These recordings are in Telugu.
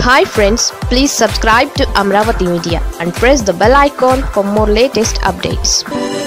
hi friends please subscribe to Amaravati media and press the bell icon for more latest updates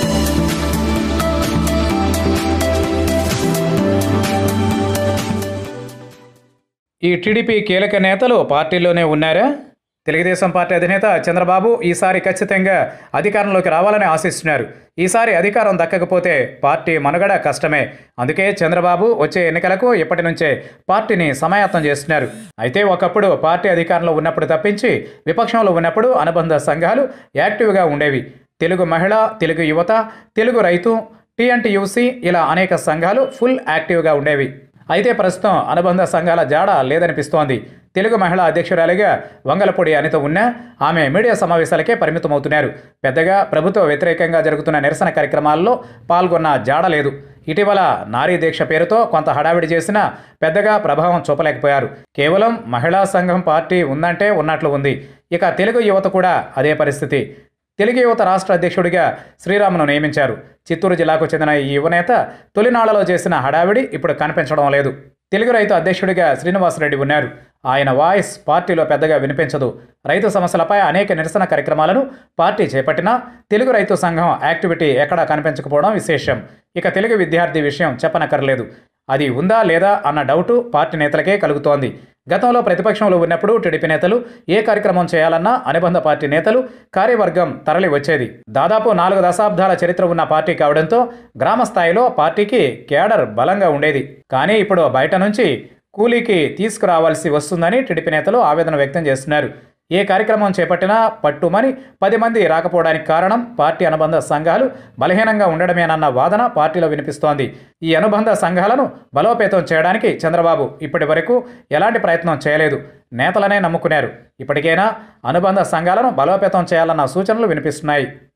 ఈ టీడీపీ కీలక నేతలు పార్టీలోనే ఉన్నారా తెలుగుదేశం పార్టీ అధినేత చంద్రబాబు ఈసారి ఖచ్చితంగా అధికారంలోకి రావాలని ఆశిస్తున్నారు ఈసారి అధికారం దక్కకపోతే పార్టీ మనుగడ కష్టమే అందుకే చంద్రబాబు వచ్చే ఎన్నికలకు ఇప్పటి నుంచే పార్టీని సమాయత్తం చేస్తున్నారు అయితే ఒకప్పుడు పార్టీ అధికారంలో ఉన్నప్పుడు తప్పించి విపక్షంలో ఉన్నప్పుడు అనుబంధ సంఘాలు యాక్టివ్గా ఉండేవి తెలుగు మహిళ తెలుగు యువత తెలుగు రైతు టీఎన్టీయూసీ ఇలా అనేక సంఘాలు ఫుల్ యాక్టివ్గా ఉండేవి అయితే ప్రస్తుతం అనుబంధ సంఘాల జాడ లేదనిపిస్తోంది తెలుగు మహిళా అధ్యక్షురాలిగా వంగలపూడి అనిత ఉన్నా ఆమె మీడియా సమావేశాలకే పరిమితమవుతున్నారు పెద్దగా ప్రభుత్వ వ్యతిరేకంగా జరుగుతున్న నిరసన కార్యక్రమాల్లో పాల్గొన్న జాడ లేదు ఇటీవల నారీ దీక్ష పేరుతో కొంత హడావిడి చేసినా పెద్దగా ప్రభావం చూపలేకపోయారు కేవలం మహిళా సంఘం పార్టీ ఉందంటే ఉన్నట్లు ఉంది ఇక తెలుగు యువత కూడా అదే పరిస్థితి తెలుగు యువత రాష్ట్ర అధ్యక్షుడిగా శ్రీరామును నియమించారు చిత్తూరు జిల్లాకు చెందిన ఈ యువనేత తొలినాళ్లలో చేసిన హడావిడి ఇప్పుడు కనిపించడం లేదు తెలుగు రైతు అధ్యక్షుడిగా శ్రీనివాసరెడ్డి ఉన్నారు ఆయన వాయిస్ పార్టీలో పెద్దగా వినిపించదు రైతు సమస్యలపై అనేక నిరసన కార్యక్రమాలను పార్టీ చేపట్టినా తెలుగు రైతు సంఘం యాక్టివిటీ ఎక్కడా కనిపించకపోవడం విశేషం ఇక తెలుగు విద్యార్థి విషయం చెప్పనక్కర్లేదు అది ఉందా లేదా అన్న డౌటు పార్టీ నేతలకే కలుగుతోంది గతంలో ప్రతిపక్షంలో ఉన్నప్పుడు టీడీపీ నేతలు ఏ కార్యక్రమం చేయాలన్నా అనుబంధ పార్టీ నేతలు కార్యవర్గం తరలి వచ్చేది దాదాపు నాలుగు దశాబ్దాల చరిత్ర ఉన్న పార్టీ కావడంతో గ్రామ స్థాయిలో పార్టీకి కేడర్ బలంగా ఉండేది కానీ ఇప్పుడు బయట నుంచి కూలీకి తీసుకురావాల్సి వస్తుందని టీడీపీ నేతలు ఆవేదన వ్యక్తం చేస్తున్నారు ఏ కార్యక్రమం చేపట్టినా పట్టుమని పది మంది రాకపోవడానికి కారణం పార్టీ అనుబంధ సంఘాలు బలహీనంగా ఉండడమేనన్న వాదన పార్టీలో వినిపిస్తోంది ఈ అనుబంధ సంఘాలను బలోపేతం చేయడానికి చంద్రబాబు ఇప్పటి వరకు ఎలాంటి ప్రయత్నం చేయలేదు నేతలనే నమ్ముకున్నారు ఇప్పటికైనా అనుబంధ సంఘాలను బలోపేతం చేయాలన్న సూచనలు వినిపిస్తున్నాయి